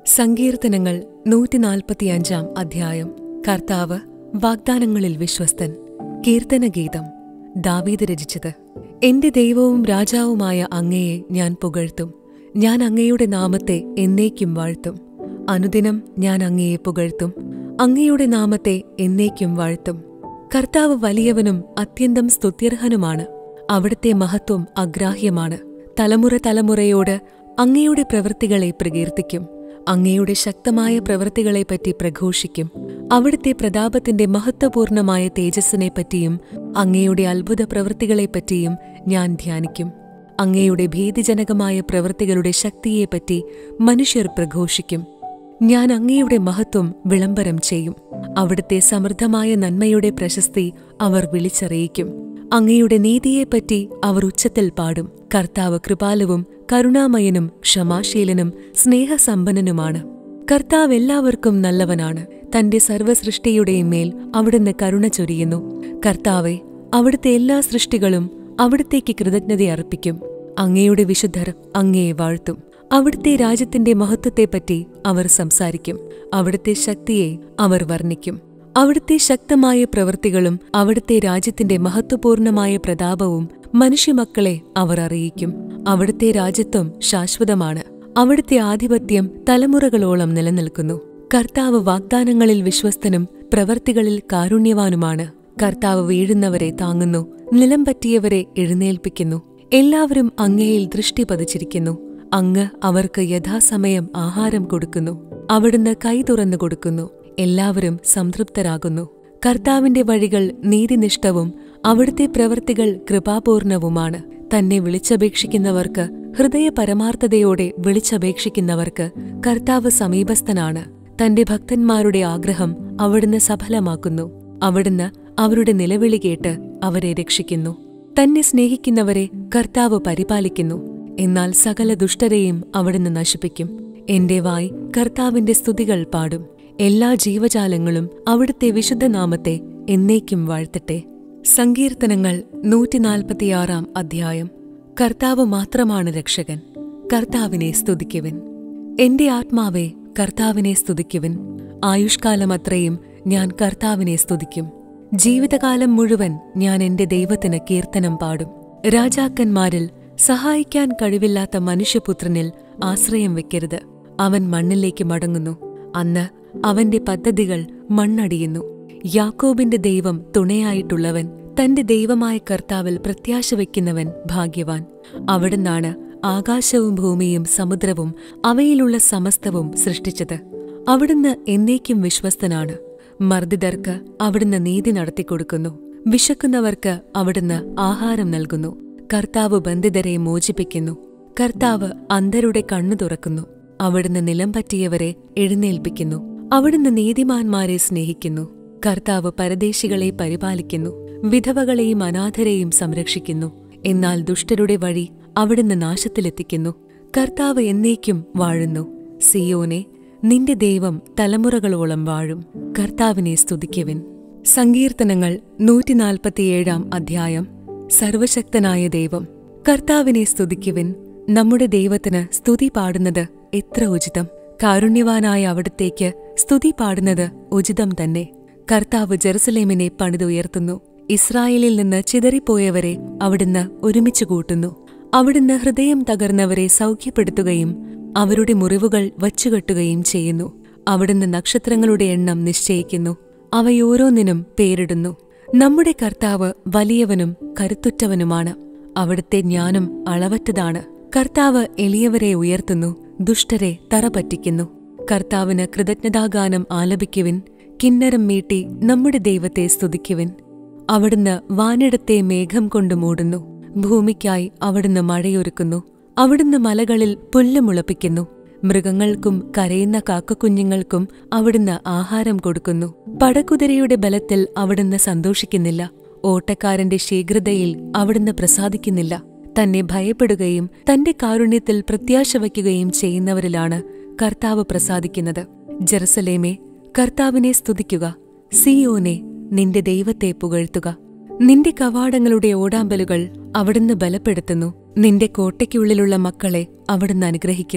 സങ്കീർത്തനങ്ങൾ നൂറ്റിനാൽപ്പത്തിയഞ്ചാം അധ്യായം കർത്താവ് വാഗ്ദാനങ്ങളിൽ വിശ്വസ്തൻ കീർത്തനഗീതം ദാവീദ് രചിച്ചത് എന്റെ ദൈവവും രാജാവുമായ അങ്ങയെ ഞാൻ പുകഴ്ത്തും ഞാൻ അങ്ങയുടെ നാമത്തെ എന്നേക്കും വാഴ്ത്തും അനുദിനം ഞാൻ അങ്ങയെ പുകഴ്ത്തും അങ്ങയുടെ നാമത്തെ എന്നേക്കും വാഴ്ത്തും കർത്താവ് വലിയവനും അത്യന്തം സ്തുത്യർഹനുമാണ് അവിടുത്തെ മഹത്വം അഗ്രാഹ്യമാണ് തലമുറ തലമുറയോട് അങ്ങയുടെ പ്രവൃത്തികളെ പ്രകീർത്തിക്കും അങ്ങയുടെ ശക്തമായ പ്രവൃത്തികളെപ്പറ്റി പ്രഘോഷിക്കും അവിടുത്തെ പ്രതാപത്തിന്റെ മഹത്വപൂർണമായ തേജസ്സിനെപ്പറ്റിയും അങ്ങയുടെ അത്ഭുത പ്രവൃത്തികളെപ്പറ്റിയും ഞാൻ ധ്യാനിക്കും അങ്ങയുടെ ഭീതിജനകമായ പ്രവൃത്തികളുടെ ശക്തിയെപ്പറ്റി മനുഷ്യർ പ്രഘോഷിക്കും ഞാൻ അങ്ങയുടെ മഹത്വം വിളംബരം ചെയ്യും അവിടുത്തെ സമൃദ്ധമായ നന്മയുടെ പ്രശസ്തി അവർ വിളിച്ചറിയിക്കും അങ്ങയുടെ നീതിയെപ്പറ്റി അവർ ഉച്ചത്തിൽ പാടും കർത്താവ് കൃപാലുവും കരുണാമയനും ക്ഷമാശീലനും സ്നേഹസമ്പന്നനുമാണ് കർത്താവ് എല്ലാവർക്കും നല്ലവനാണ് തന്റെ സർവ്വസൃഷ്ടിയുടെയും മേൽ അവിടുന്ന് കരുണ ചൊരിയുന്നു കർത്താവെ അവിടുത്തെ എല്ലാ സൃഷ്ടികളും അവിടുത്തേക്ക് കൃതജ്ഞത അർപ്പിക്കും അങ്ങയുടെ വിശുദ്ധർ അങ്ങയെ വാഴ്ത്തും അവിടുത്തെ രാജ്യത്തിന്റെ മഹത്വത്തെപ്പറ്റി അവർ സംസാരിക്കും അവിടുത്തെ ശക്തിയെ അവർ വർണ്ണിക്കും അവിടുത്തെ ശക്തമായ പ്രവൃത്തികളും അവിടുത്തെ രാജ്യത്തിന്റെ മഹത്വപൂർണമായ പ്രതാപവും മനുഷ്യമക്കളെ അവർ അറിയിക്കും അവിടുത്തെ രാജ്യത്വം ശാശ്വതമാണ് അവിടുത്തെ ആധിപത്യം തലമുറകളോളം നിലനിൽക്കുന്നു കർത്താവ് വാഗ്ദാനങ്ങളിൽ വിശ്വസ്തനും പ്രവർത്തികളിൽ കാരുണ്യവാനുമാണ് കർത്താവ് വീഴുന്നവരെ താങ്ങുന്നു നിലം പറ്റിയവരെ എഴുന്നേൽപ്പിക്കുന്നു എല്ലാവരും അങ്ങയിൽ ദൃഷ്ടി പതിച്ചിരിക്കുന്നു അങ്ങ് അവർക്ക് യഥാസമയം ആഹാരം കൊടുക്കുന്നു അവിടുന്ന് കൈ തുറന്നു കൊടുക്കുന്നു എല്ലാവരും സംതൃപ്തരാകുന്നു കർത്താവിന്റെ വഴികൾ നീതിനിഷ്ഠവും അവിടുത്തെ പ്രവൃത്തികൾ കൃപാപൂർണവുമാണ് തന്നെ വിളിച്ചപേക്ഷിക്കുന്നവർക്ക് ഹൃദയ പരമാർത്ഥതയോടെ വിളിച്ചപേക്ഷിക്കുന്നവർക്ക് കർത്താവ് സമീപസ്ഥനാണ് തന്റെ ഭക്തന്മാരുടെ ആഗ്രഹം അവിടുന്ന് സഫലമാക്കുന്നു അവിടുന്ന് അവരുടെ നിലവിളി കേട്ട് അവരെ രക്ഷിക്കുന്നു തന്നെ സ്നേഹിക്കുന്നവരെ കർത്താവ് പരിപാലിക്കുന്നു എന്നാൽ സകല ദുഷ്ടരെയും അവിടുന്ന് നശിപ്പിക്കും എന്റെ വായ് കർത്താവിന്റെ സ്തുതികൾ പാടും എല്ലാ ജീവജാലങ്ങളും അവിടുത്തെ വിശുദ്ധനാമത്തെ എന്നേക്കും വാഴ്ത്തട്ടെ സങ്കീർത്തനങ്ങൾ നൂറ്റിനാൽപ്പത്തിയാറാം അധ്യായം കർത്താവ് മാത്രമാണ് രക്ഷകൻ കർത്താവിനെ സ്തുതിക്കുവിൻ എന്റെ ആത്മാവെ കർത്താവിനെ സ്തുതിക്കുവിൻ ആയുഷ്കാലമത്രയും ഞാൻ കർത്താവിനെ സ്തുതിക്കും ജീവിതകാലം മുഴുവൻ ഞാൻ എന്റെ ദൈവത്തിന് കീർത്തനം പാടും രാജാക്കന്മാരിൽ സഹായിക്കാൻ കഴിവില്ലാത്ത മനുഷ്യപുത്രനിൽ ആശ്രയം വെക്കരുത് അവൻ മണ്ണിലേക്ക് മടങ്ങുന്നു അന്ന് അവന്റെ പദ്ധതികൾ മണ്ണടിയുന്നു യാക്കോബിന്റെ ദൈവം തുണയായിട്ടുള്ളവൻ തന്റെ ദൈവമായ കർത്താവിൽ പ്രത്യാശ വയ്ക്കുന്നവൻ ഭാഗ്യവാൻ അവിടുന്നാണ് ആകാശവും ഭൂമിയും സമുദ്രവും അവയിലുള്ള സമസ്തവും സൃഷ്ടിച്ചത് അവിടുന്ന് എന്നേക്കും വിശ്വസ്തനാണ് മർദ്ദിതർക്ക് അവിടുന്ന് നീതി നടത്തിക്കൊടുക്കുന്നു വിശക്കുന്നവർക്ക് അവിടുന്ന് ആഹാരം നൽകുന്നു കർത്താവ് ബന്ധിതരെ മോചിപ്പിക്കുന്നു കർത്താവ് അന്ധരുടെ കണ്ണു തുറക്കുന്നു അവിടുന്ന് നിലം പറ്റിയവരെ എഴുന്നേൽപ്പിക്കുന്നു അവിടുന്ന് നീതിമാന്മാരെ സ്നേഹിക്കുന്നു കർത്താവ് പരദേശികളെ പരിപാലിക്കുന്നു വിധവകളെയും അനാഥരെയും സംരക്ഷിക്കുന്നു എന്നാൽ ദുഷ്ടരുടെ വഴി അവിടുന്ന് നാശത്തിലെത്തിക്കുന്നു കർത്താവ് എന്നേക്കും വാഴുന്നു സിയോനെ നിന്റെ ദൈവം തലമുറകളോളം വാഴും കർത്താവിനെ സ്തുതിക്കുവിൻ സങ്കീർത്തനങ്ങൾ നൂറ്റിനാൽപ്പത്തിയേഴാം അധ്യായം സർവശക്തനായ ദൈവം കർത്താവിനെ സ്തുതിക്കുവിൻ നമ്മുടെ ദൈവത്തിന് സ്തുതി പാടുന്നത് എത്ര ഉചിതം കാരുണ്യവാനായ അവിടത്തേക്ക് സ്തുതി പാടുന്നത് ഉചിതം തന്നെ കർത്താവ് ജെറുസലേമിനെ പണിതുയർത്തുന്നു ഇസ്രായേലിൽ നിന്ന് ചിതറിപ്പോയവരെ അവിടുന്ന് ഒരുമിച്ച് കൂട്ടുന്നു അവിടുന്ന് ഹൃദയം തകർന്നവരെ സൗഖ്യപ്പെടുത്തുകയും അവരുടെ മുറിവുകൾ വച്ചുകെട്ടുകയും ചെയ്യുന്നു അവിടുന്ന് നക്ഷത്രങ്ങളുടെ എണ്ണം നിശ്ചയിക്കുന്നു അവയോരോന്നിനും പേരിടുന്നു നമ്മുടെ കർത്താവ് വലിയവനും കരുത്തുറ്റവനുമാണ് അവിടുത്തെ ജ്ഞാനം അളവറ്റതാണ് കർത്താവ് എളിയവരെ ഉയർത്തുന്നു ദുഷ്ടരെ തറ പറ്റിക്കുന്നു കർത്താവിന് കൃതജ്ഞതാഗാനം ആലപിക്കുവിൻ കിന്നരം മീട്ടി നമ്മുടെ ദൈവത്തെ സ്തുതിക്കുവിൻ അവിടുന്ന് വാനിടത്തെ മേഘം കൊണ്ട് മൂടുന്നു ഭൂമിക്കായി അവിടുന്ന് മഴയൊരുക്കുന്നു അവിടുന്ന് മലകളിൽ പുല്ല് മുളപ്പിക്കുന്നു മൃഗങ്ങൾക്കും കരയുന്ന കാക്കക്കുഞ്ഞുങ്ങൾക്കും അവിടുന്ന് ആഹാരം കൊടുക്കുന്നു പടക്കുതിരയുടെ ബലത്തിൽ അവിടുന്ന് സന്തോഷിക്കുന്നില്ല ഓട്ടക്കാരന്റെ ശീഘ്രതയിൽ അവിടുന്ന് പ്രസാദിക്കുന്നില്ല തന്നെ ഭയപ്പെടുകയും തന്റെ കാരുണ്യത്തിൽ പ്രത്യാശ വയ്ക്കുകയും ചെയ്യുന്നവരിലാണ് കർത്താവ് പ്രസാദിക്കുന്നത് ജെറുസലേമേ കർത്താവിനെ സ്തുതിക്കുക സിയോനെ നിന്റെ ദൈവത്തെ പുകഴ്ത്തുക നിന്റെ കവാടങ്ങളുടെ ഓടാമ്പലുകൾ അവിടുന്ന് ബലപ്പെടുത്തുന്നു നിന്റെ കോട്ടയ്ക്കുള്ളിലുള്ള മക്കളെ അവിടുന്ന് അനുഗ്രഹിക്കുന്നു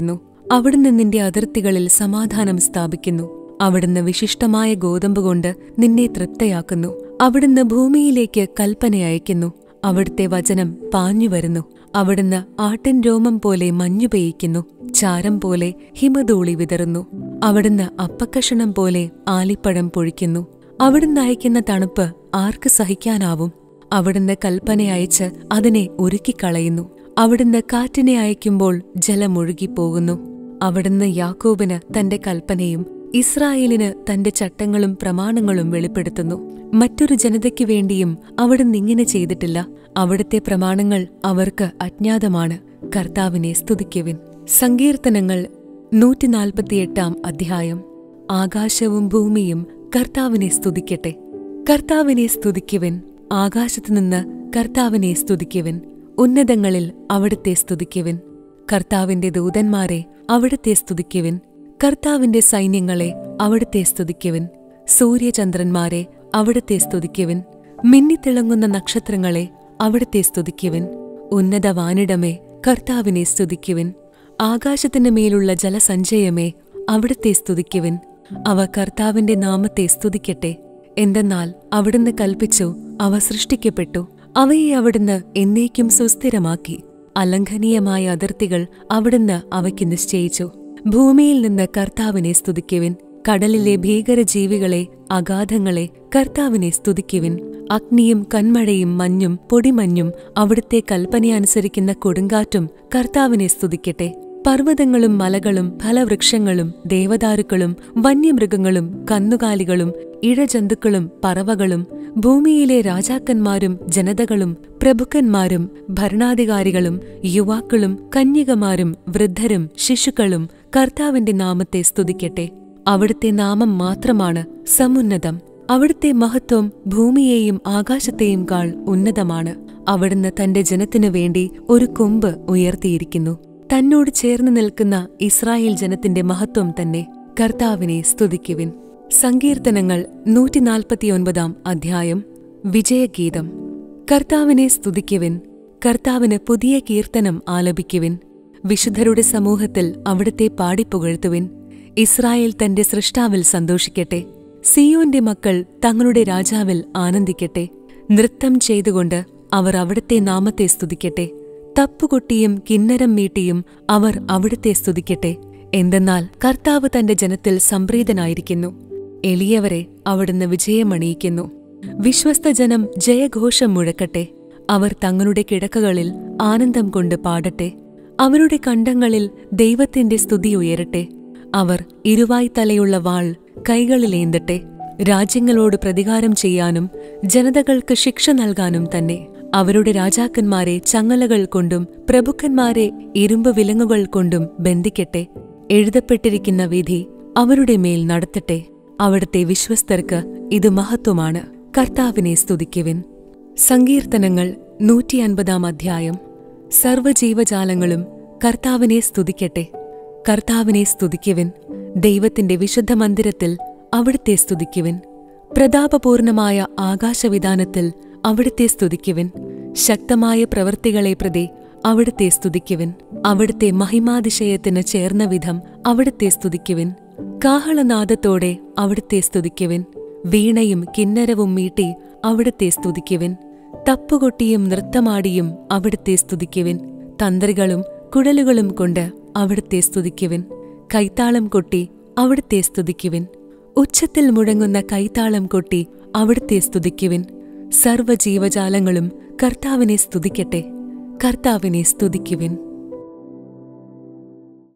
അവിടുന്ന് നിന്റെ അതിർത്തികളിൽ സമാധാനം സ്ഥാപിക്കുന്നു അവിടുന്ന് വിശിഷ്ടമായ ഗോതമ്പ് കൊണ്ട് നിന്നെ തൃപ്തയാക്കുന്നു അവിടുന്ന് ഭൂമിയിലേക്ക് കൽപ്പന അയക്കുന്നു അവിടുത്തെ വചനം പാഞ്ഞുവരുന്നു അവിടുന്ന് ആട്ടിൻ രോമം പോലെ മഞ്ഞു പെയ്യിക്കുന്നു ചാരം പോലെ ഹിമധൂളി വിതറുന്നു അവിടുന്ന് അപ്പക്കഷണം പോലെ ആലിപ്പഴം പൊഴിക്കുന്നു അവിടുന്ന് അയക്കുന്ന തണുപ്പ് ആർക്ക് സഹിക്കാനാവും അവിടുന്ന് കൽപ്പന അയച്ച് അതിനെ ഒരുക്കിക്കളയുന്നു അവിടുന്ന് കാറ്റിനെ അയക്കുമ്പോൾ ജലമൊഴുകിപ്പോകുന്നു അവിടുന്ന് യാക്കോബിന് തന്റെ കൽപ്പനയും ഇസ്രായേലിന് തന്റെ ചട്ടങ്ങളും പ്രമാണങ്ങളും വെളിപ്പെടുത്തുന്നു മറ്റൊരു ജനതയ്ക്കു വേണ്ടിയും അവിടുന്ന് ഇങ്ങനെ ചെയ്തിട്ടില്ല അവിടുത്തെ പ്രമാണങ്ങൾ അവർക്ക് അജ്ഞാതമാണ് കർത്താവിനെ സ്തുതിക്കുവിൻ സങ്കീർത്തനങ്ങൾ നൂറ്റിനാൽപ്പത്തിയെട്ടാം അധ്യായം ആകാശവും ഭൂമിയും കർത്താവിനെ സ്തുതിക്കട്ടെ കർത്താവിനെ സ്തുതിക്കുവിൻ ആകാശത്തുനിന്ന് കർത്താവിനെ സ്തുതിക്കുവിൻ ഉന്നതങ്ങളിൽ അവിടുത്തെ സ്തുതിക്കുവിൻ കർത്താവിന്റെ ദൂതന്മാരെ അവിടുത്തെ സ്തുതിക്കുവിൻ കർത്താവിന്റെ സൈന്യങ്ങളെ അവിടുത്തെ സ്തുതിക്കുവിൻ സൂര്യചന്ദ്രന്മാരെ അവിടുത്തെ സ്തുതിക്കുവിൻ മിന്നിത്തിളങ്ങുന്ന നക്ഷത്രങ്ങളെ അവിടുത്തെ സ്തുതിക്കുവിൻ ഉന്നത വാനിടമേ കർത്താവിനെ സ്തുതിക്കുവിൻ ആകാശത്തിന് മേലുള്ള ജലസഞ്ചയമേ അവിടുത്തെ സ്തുതിക്കുവിൻ അവ കർത്താവിന്റെ നാമത്തെ സ്തുതിക്കട്ടെ എന്തെന്നാൽ അവിടുന്ന് കൽപ്പിച്ചു അവ സൃഷ്ടിക്കപ്പെട്ടു അവയെ അവിടുന്ന് എന്നേക്കും സുസ്ഥിരമാക്കി അലംഘനീയമായ അതിർത്തികൾ അവിടുന്ന് അവയ്ക്ക് നിശ്ചയിച്ചു ഭൂമിയിൽ നിന്ന് കർത്താവിനെ സ്തുതിക്കുവിൻ കടലിലെ ഭീകരജീവികളെ അഗാധങ്ങളെ കർത്താവിനെ സ്തുതിക്കുവിൻ അഗ്നിയും കന്മഴയും മഞ്ഞും പൊടിമഞ്ഞും അവിടുത്തെ കൽപ്പനയനുസരിക്കുന്ന കൊടുങ്കാറ്റും കർത്താവിനെ സ്തുതിക്കട്ടെ പർവ്വതങ്ങളും മലകളും ഫലവൃക്ഷങ്ങളും ദേവദാരുക്കളും വന്യമൃഗങ്ങളും കന്നുകാലികളും ഇഴജന്തുക്കളും പറവകളും ഭൂമിയിലെ രാജാക്കന്മാരും ജനതകളും പ്രഭുക്കന്മാരും ഭരണാധികാരികളും യുവാക്കളും കന്യകമാരും വൃദ്ധരും ശിശുക്കളും കർത്താവിന്റെ നാമത്തെ സ്തുതിക്കട്ടെ അവിടുത്തെ നാമം മാത്രമാണ് സമുന്നതം അവിടുത്തെ മഹത്വം ഭൂമിയെയും ആകാശത്തെയും കാൾ ഉന്നതമാണ് അവിടുന്ന് തന്റെ ജനത്തിനു വേണ്ടി ഒരു കൊമ്പ് ഉയർത്തിയിരിക്കുന്നു തന്നോട് ചേർന്ന് നിൽക്കുന്ന ഇസ്രായേൽ ജനത്തിന്റെ മഹത്വം തന്നെ കർത്താവിനെ സ്തുതിക്കുവിൻ സങ്കീർത്തനങ്ങൾ നൂറ്റിനാൽപ്പത്തിയൊൻപതാം അധ്യായം വിജയഗീതം കർത്താവിനെ സ്തുതിക്കുവിൻ കർത്താവിന് പുതിയ കീർത്തനം ആലപിക്കുവിൻ വിശുദ്ധരുടെ സമൂഹത്തിൽ അവിടുത്തെ പാടിപ്പുകഴ്ത്തുവിൻ ഇസ്രായേൽ തന്റെ സൃഷ്ടാവിൽ സന്തോഷിക്കട്ടെ സിയോന്റെ മക്കൾ തങ്ങളുടെ രാജാവിൽ ആനന്ദിക്കട്ടെ നൃത്തം ചെയ്തുകൊണ്ട് അവർ അവിടുത്തെ നാമത്തെ സ്തുതിക്കട്ടെ തപ്പുകൊട്ടിയും കിന്നരം മീട്ടിയും അവർ അവിടുത്തെ സ്തുതിക്കട്ടെ എന്തെന്നാൽ കർത്താവ് തന്റെ ജനത്തിൽ സംപ്രീതനായിരിക്കുന്നു എളിയവരെ അവിടുന്ന് വിജയമണിയിക്കുന്നു വിശ്വസ്ത ജനം ജയഘോഷം മുഴക്കട്ടെ അവർ തങ്ങളുടെ കിടക്കകളിൽ ആനന്ദം കൊണ്ട് പാടട്ടെ അവരുടെ കണ്ടങ്ങളിൽ ദൈവത്തിന്റെ സ്തുതി ഉയരട്ടെ അവർ ഇരുവായ് തലയുള്ള വാൾ കൈകളിലേന്തട്ടെ രാജ്യങ്ങളോട് പ്രതികാരം ചെയ്യാനും ജനതകൾക്ക് ശിക്ഷ നൽകാനും തന്നെ അവരുടെ രാജാക്കന്മാരെ ചങ്ങലകൾ കൊണ്ടും പ്രഭുക്കന്മാരെ ഇരുമ്പ് വിലങ്ങുകൾ കൊണ്ടും ബന്ധിക്കട്ടെ എഴുതപ്പെട്ടിരിക്കുന്ന വിധി അവരുടെ മേൽ നടത്തട്ടെ അവിടുത്തെ വിശ്വസ്തർക്ക് ഇത് മഹത്വമാണ് കർത്താവിനെ സ്തുതിക്കുവിൻ സങ്കീർത്തനങ്ങൾ നൂറ്റിയൻപതാം അധ്യായം സർവ്വജീവജാലങ്ങളും കർത്താവിനെ സ്തുതിക്കട്ടെ കർത്താവിനെ സ്തുതിക്കുവിൻ ദൈവത്തിന്റെ വിശുദ്ധ മന്ദിരത്തിൽ അവിടുത്തെ സ്തുതിക്കുവിൻ പ്രതാപപൂർണമായ ആകാശവിധാനത്തിൽ അവിടുത്തെ സ്തുതിക്കുവിൻ ശക്തമായ പ്രവൃത്തികളെ പ്രതി അവിടുത്തെ സ്തുതിക്കുവിൻ അവിടുത്തെ മഹിമാതിശയത്തിന് ചേർന്ന വിധം അവിടുത്തെ സ്തുതിക്കുവിൻ കാഹളനാദത്തോടെ അവിടുത്തെ സ്തുതിക്കുവിൻ വീണയും കിന്നരവും മീട്ടി അവിടുത്തെ സ്തുതിക്കുവിൻ തപ്പുകൊട്ടിയും നൃത്തമാടിയും അവിടുത്തെ സ്തുതിക്കുവിൻ തന്ത്രികളും കുഴലുകളും കൊണ്ട് അവിടുത്തെ സ്തുതിക്കുവിൻ കൈത്താളം കൊട്ടി അവിടുത്തെ സ്തുതിക്കുവിൻ ഉച്ചത്തിൽ മുഴങ്ങുന്ന കൈത്താളം കൊട്ടി അവിടുത്തെ സ്തുതിക്കുവിൻ സർവ്വജീവജാലങ്ങളും കർത്താവിനെ സ്തുതിക്കട്ടെ കർത്താവിനെ സ്തുതിക്കുവിൻ